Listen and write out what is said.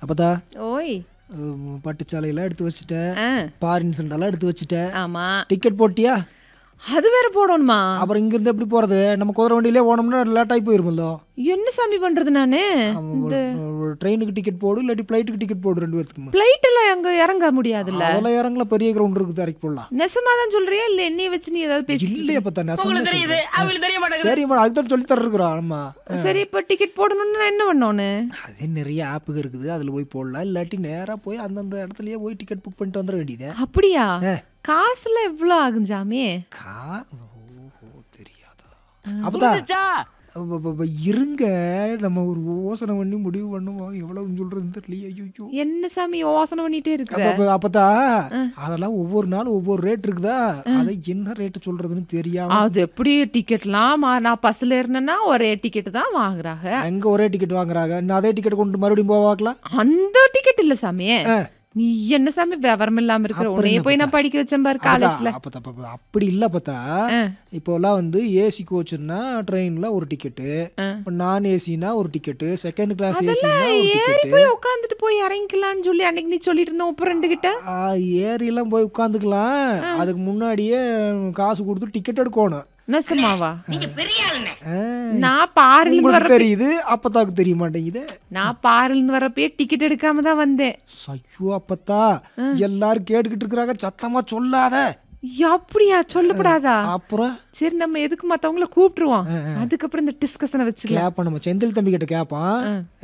அப்பதா ஓய் பட்டுச்சாலையெல்லாம் எடுத்து வச்சுட்ட ஆ பாரின் சண்டெல்லாம் எடுத்து வச்சுட்ட ஆமா டிக்கெட் போட்டியா அது வேற போடணுமா அப்புறம் இங்கிருந்து எப்படி போறது நம்ம குதிரை வண்டியிலே போனோம்னா லேட் ஆகி போயிருமல்லோ என்ன சாமி பண்றது நானு ட்ரெயினுக்கு டிக்கெட் போடு இல்லாட்டி ஃப்ளைட்டுக்கு டிக்கெட் போடு ரெண்டு பேர்த்துக்குமே பிளைட் எல்லாம் அங்க இறங்க முடியாதுல்ல அதெல்லாம் இறங்கல பெரிய கிரவுண்ட் இருக்குது இறக்கி போடலாம் நெசமா தான் சொல்றியா இல்ல என்னைய வச்சு நீ ஏதாவது பேசி இல்லையே பார்த்தா நெசமே தெரியுது சொல்றேன். அவங்களுக்கு தெரிய மாட்டேங்குது தெரியுமா அதுக்கு தான் சொல்லி தர்றோம் ஆமா சரி இப்ப டிக்கெட் போடணும்னு நான் என்ன பண்ணோன்னு அதே நிறைய ஆப்புங்க இருக்குது அதில் போய் போடலாம் இல்லாட்டி நேராக போய் அந்தந்த இடத்துலயே போய் டிக்கெட் புக் பண்ணிட்டு வந்துட வேண்டியது அப்படியா ஆ. காசுல எவ்வளவு ஆகும் சாமி கா ஓஹோ தெரியாதா அப்பதான் புரிஞ்சுச்சா? அப்ப- அப்ப- அப்ப இருங்க நம்ம ஒரு யோசனை பண்ணி முடிவு பண்ணுவோம் எவ்வளவுன்னு சொல்றது தெரியலையே ஐயோ என்ன சாமி யோசனை பண்ணிட்டே இருக்கிற அப்ப அப்பதா அதெல்லாம் ஒவ்வொரு நாளும் ஒவ்வொரு ரேட் இருக்குதா அதை என்ன ரேட் சொல்றதுன்னு தெரியாம அது எப்படி டிக்கெட்லாம் மா- நான் பஸ்ல ஏறினேன்னா ஒரே டிக்கெட் தான் வாங்குறாங்க அங்க ஒரே டிக்கெட் வாங்குறாங்க இன்னும் அதே டிக்கெட் கொண்டு மறுபடியும் போவாக்கலாம் அந்த டிக்கெட் இல்ல சாமி நீ என்ன சாமி விவரம் இல்லாம இருக்கிற அப்புறம் உன்னைய என்ன போய் நான் படிக்க வச்சேன் பாரு காலேஜ்ல அப்ப அப்ப அப்படி இல்ல பார்த்தா இப்போல்லாம் வந்து ஏசி கோச்சுன்னா ட்ரெயின்ல ஒரு டிக்கெட்டு நான் ஏசினா ஒரு டிக்கெட்டு செகண்ட் கிளாஸ் ஏசினா ஒரு ஏறி டிக்கெட்டு போய் உட்காந்துட்டு போய் இறங்கிக்கலாம்னு சொல்லி அன்னைக்கு நீ சொல்லிட்டு இருந்த உப்பு ரெண்டு கிட்ட ஏறியெல்லாம் போய் உட்காந்துக்கலாம் அதுக்கு முன்னாடியே காசு கொடுத்து டிக்கெட் எடுக்கணும் நெசமாவா நீங்க பெரிய ஆளுண்ணே ஆ, நான் பாரில இருந்து உங்களுக்கு வர தெரியுது அப்பதாக்கு தெரிய மாட்டேங்குது நான் பாரில இருந்து வரப்பயே டிக்கெட் எடுக்காம தான் வந்தேன் ஐயோ அப்பத்தா எல்லாரும் கேட்டுக்கிட்டு இருக்கிறாங்க சத்தமா சொல்லாத அப்படியா சொல்லப்படாதா அப்புறம் சரி நம்ம எதுக்கு மத்தவங்கள கூப்பிட்டுருவோம் அதுக்கப்புறம் இந்த டிஸ்கஷனை வச்சுக்கலாம் கேப்ப நம்ம செந்தில் தம்பி கிட்ட கேப்பான்